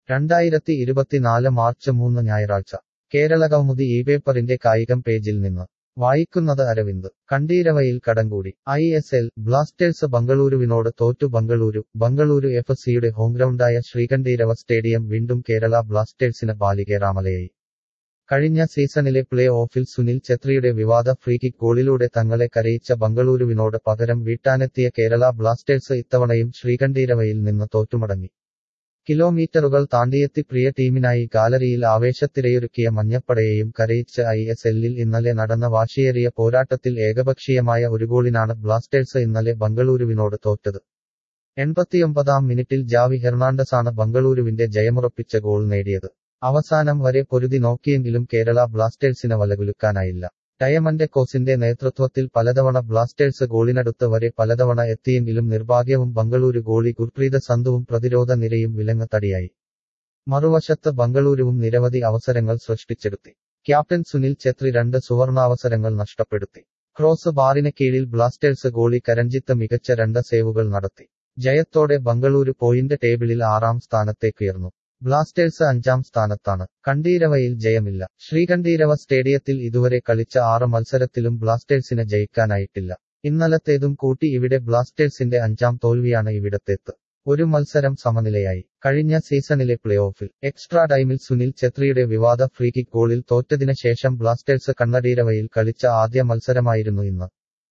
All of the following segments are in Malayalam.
രണ്ടായിരത്തി ഇരുപത്തിനാല് മാർച്ച് മൂന്ന് ഞായറാഴ്ച കേരള കൗമുദി ഈ പേപ്പറിന്റെ കായികം പേജിൽ നിന്ന് വായിക്കുന്നത് അരവിന്ദ് കണ്ടീരവയിൽ കടംകൂടി ഐ എസ് എൽ ബ്ലാസ്റ്റേഴ്സ് ബംഗളൂരുവിനോട് തോറ്റു ബംഗളൂരു ബംഗളൂരു എഫ് സിയുടെ ഹോംഗ്രൗണ്ടായ ശ്രീകണ്ഠീരവ സ്റ്റേഡിയം വീണ്ടും കേരള ബ്ലാസ്റ്റേഴ്സിന് ബാലികേറാമലയായി കഴിഞ്ഞ സീസണിലെ പ്ലേ ഓഫിൽ സുനിൽ ഛത്രിയുടെ വിവാദ ഫ്രീകിക്ക് ഗോളിലൂടെ തങ്ങളെ കരയിച്ച ബംഗളൂരുവിനോട് പകരം വീട്ടാനെത്തിയ കേരള ബ്ലാസ്റ്റേഴ്സ് ഇത്തവണയും ശ്രീകണ്ഠീരവയിൽ നിന്ന് തോറ്റുമടങ്ങി കിലോമീറ്ററുകൾ താണ്ടിയെത്തി പ്രിയ ടീമിനായി ഗാലറിയിൽ ആവേശത്തിരയൊരുക്കിയ മഞ്ഞപ്പടയെയും കരയിച്ച് ഐ എസ് എല്ലിൽ ഇന്നലെ നടന്ന വാശിയേറിയ പോരാട്ടത്തിൽ ഏകപക്ഷീയമായ ഒരു ഗോളിനാണ് ബ്ലാസ്റ്റേഴ്സ് ഇന്നലെ ബംഗളൂരുവിനോട് തോറ്റത് എൺപത്തിയൊമ്പതാം മിനിറ്റിൽ ജാവി ഹെർണാണ്ടസാണ് ബംഗളൂരുവിന്റെ ജയമുറപ്പിച്ച ഗോൾ നേടിയത് അവസാനം വരെ പൊരുതി നോക്കിയെങ്കിലും കേരള ബ്ലാസ്റ്റേഴ്സിന് വലകുലുക്കാനായില്ല ഡയമണ്ട് കോസിന്റെ നേതൃത്വത്തിൽ പലതവണ ബ്ലാസ്റ്റേഴ്സ് ഗോളിനടുത്ത് വരെ പലതവണ എത്തിയെങ്കിലും നിർഭാഗ്യവും ബംഗളൂരു ഗോളി ഗുർപ്രീത സന്ധുവും പ്രതിരോധ നിരയും വിലങ്ങത്തടിയായി മറുവശത്ത് ബംഗളൂരുവും നിരവധി അവസരങ്ങൾ സൃഷ്ടിച്ചെടുത്തി ക്യാപ്റ്റൻ സുനിൽ ഛത്രി രണ്ട് സുവർണാവസരങ്ങൾ നഷ്ടപ്പെടുത്തി ക്രോസ് ബാറിന് കീഴിൽ ബ്ലാസ്റ്റേഴ്സ് ഗോളി കരഞ്ജിത്ത് മികച്ച രണ്ട് സേവുകൾ നടത്തി ജയത്തോടെ ബംഗളൂരു പോയിന്റ് ടേബിളിൽ ആറാം സ്ഥാനത്തേക്കുയർന്നു ബ്ലാസ്റ്റേഴ്സ് അഞ്ചാം സ്ഥാനത്താണ് കണ്ടീരവയിൽ ജയമില്ല ശ്രീകണ്ഠീരവ സ്റ്റേഡിയത്തിൽ ഇതുവരെ കളിച്ച ആറ് മത്സരത്തിലും ബ്ലാസ്റ്റേഴ്സിന് ജയിക്കാനായിട്ടില്ല ഇന്നലത്തേതും കൂട്ടി ഇവിടെ ബ്ലാസ്റ്റേഴ്സിന്റെ അഞ്ചാം തോൽവിയാണ് ഇവിടത്തേത്ത് ഒരു മത്സരം സമനിലയായി കഴിഞ്ഞ സീസണിലെ പ്ലേ ഓഫിൽ എക്സ്ട്രാ ടൈമിൽ സുനിൽ ഛത്രിയുടെ വിവാദ ഫ്രീകിക്ക് ഗോളിൽ തോറ്റതിന് ശേഷം ബ്ലാസ്റ്റേഴ്സ് കണ്ണടീരവയിൽ കളിച്ച ആദ്യ മത്സരമായിരുന്നു ഇന്ന്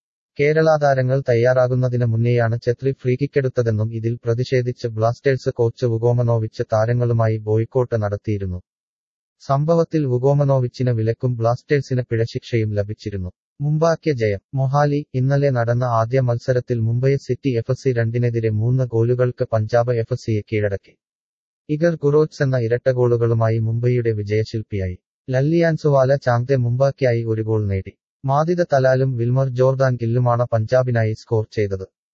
കേരള താരങ്ങൾ തയ്യാറാകുന്നതിന് മുന്നേയാണ് ഛത്രി ഫ്രീകിക്കെടുത്തതെന്നും ഇതിൽ പ്രതിഷേധിച്ച് ബ്ലാസ്റ്റേഴ്സ് കോച്ച് വുഗോമനോവിച്ച് താരങ്ങളുമായി ബോയ്ക്കോട്ട് നടത്തിയിരുന്നു സംഭവത്തിൽ വുഗോമനോവിച്ചിന് വിലക്കും ബ്ലാസ്റ്റേഴ്സിന് പിഴശിക്ഷയും ലഭിച്ചിരുന്നു മുമ്പാക്കിയ ജയം മൊഹാലി ഇന്നലെ നടന്ന ആദ്യ മത്സരത്തിൽ മുംബൈ സിറ്റി എഫ് സി രണ്ടിനെതിരെ മൂന്ന് ഗോളുകൾക്ക് പഞ്ചാബ് എഫ് സിയെ കീഴടക്കി ഇഗർ ഗുറോച്ച് എന്ന ഇരട്ട ഗോളുകളുമായി മുംബൈയുടെ വിജയശില്പിയായി ലല്ലിയാൻസുവാല ചാങ്തെ മുമ്പാക്കിയായി ഒരു ഗോൾ നേടി മാതിദ തലാലും വിൽമർ ജോർദാൻ ഗില്ലുമാണ് പഞ്ചാബിനായി സ്കോർ ചെയ്തത്